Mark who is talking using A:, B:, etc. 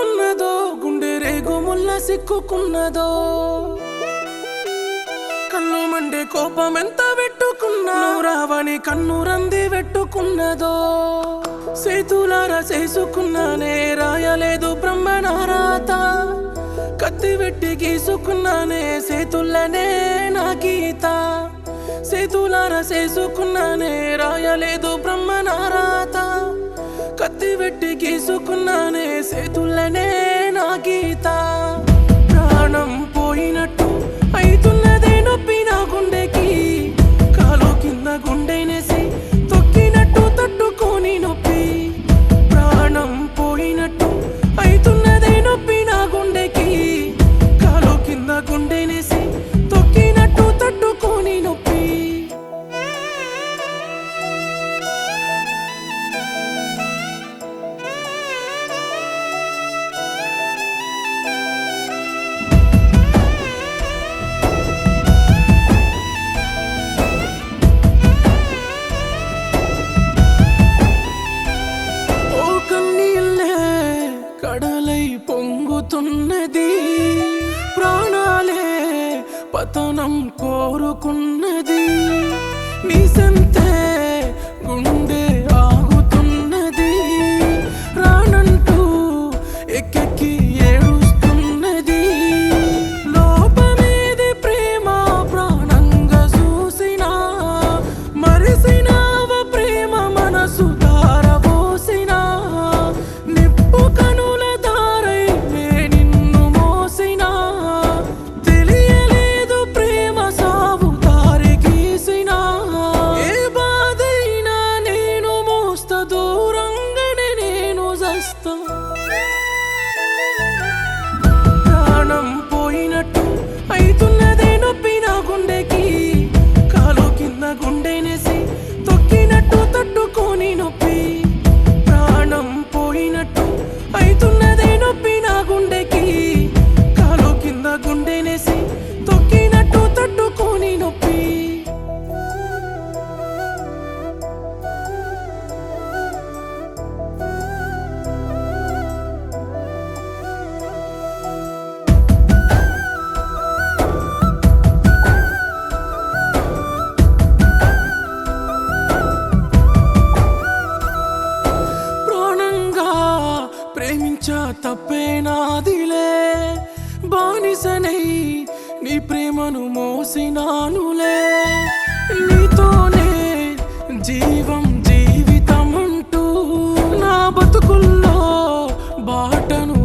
A: సిక్కుకున్నదో గుండె రేగుముల్ల సిక్కుకున్నదో కన్ను మండే కోపం ఎంత పెట్టుకున్నా రావని కన్ను రంది పెట్టుకున్నదో సేతులారా చేసుకున్నానే రాయలేదు బ్రహ్మనారాత కత్తి పెట్టి గీసుకున్నానే సేతుల్లనే నా గీత సేతులారా చేసుకున్నానే రాయలేదు బ్రహ్మనారాత కత్తి పెట్టి గీసుకున్నానే సేతుల్లనే నా గీత ప్రాణం పోయినట్టు అయితున్నదే నొప్పి నా గుండెకి కాలు కింద గుండెనేసి తొక్కినట్టు తట్టుకొని నొప్పి ప్రాణం పోయినట్టు అయితున్నదే నొప్పి నా గుండెకి కాలు కింద గుండెనేసి తొక్కినట్టు తట్టుకొని నొప్పి ఓ కన్నీళ్ళే కడలై పొంగుతున్నది ప్రాణాలే పతనం కోరుకున్నది నీ సంతే గుండె ఆగుతున్నది రానంటూ ఎక్కెక్కి ఏడుస్తున్నది లోపమేది ప్రేమ ప్రాణంగా చూసినా మరిసినావ ప్రేమ మనసు దారబోసినా నిప్పు కనుల దారై నే నిన్ను మోసినా తెలియలేదు ప్రేమ సాగు దారి గీసినా ఏ బాధైనా నేను మోస్త దూరంగానే నేను జస్తా ప్రాణం పోయినట్టు అయితున్నదే నొప్పి నా గుండెకి కాలు కింద గుండెనేసి తొక్కినట్టు తట్టుకొని నొప్పి ప్రాణం పోయినట్టు అయితున్నదే నొప్పి నా గుండెకి కాలు కింద గుండెనేసి తొక్కినట్టు తట్టుకొని నొప్పి ప్రాణంగా ప్రేమించా తప్పే నాదిలే బానిసనై నీ ప్రేమను మోసినానులే నీతోనే జీవం జీవితం అంటూ నా బతుకుల్లో బాటను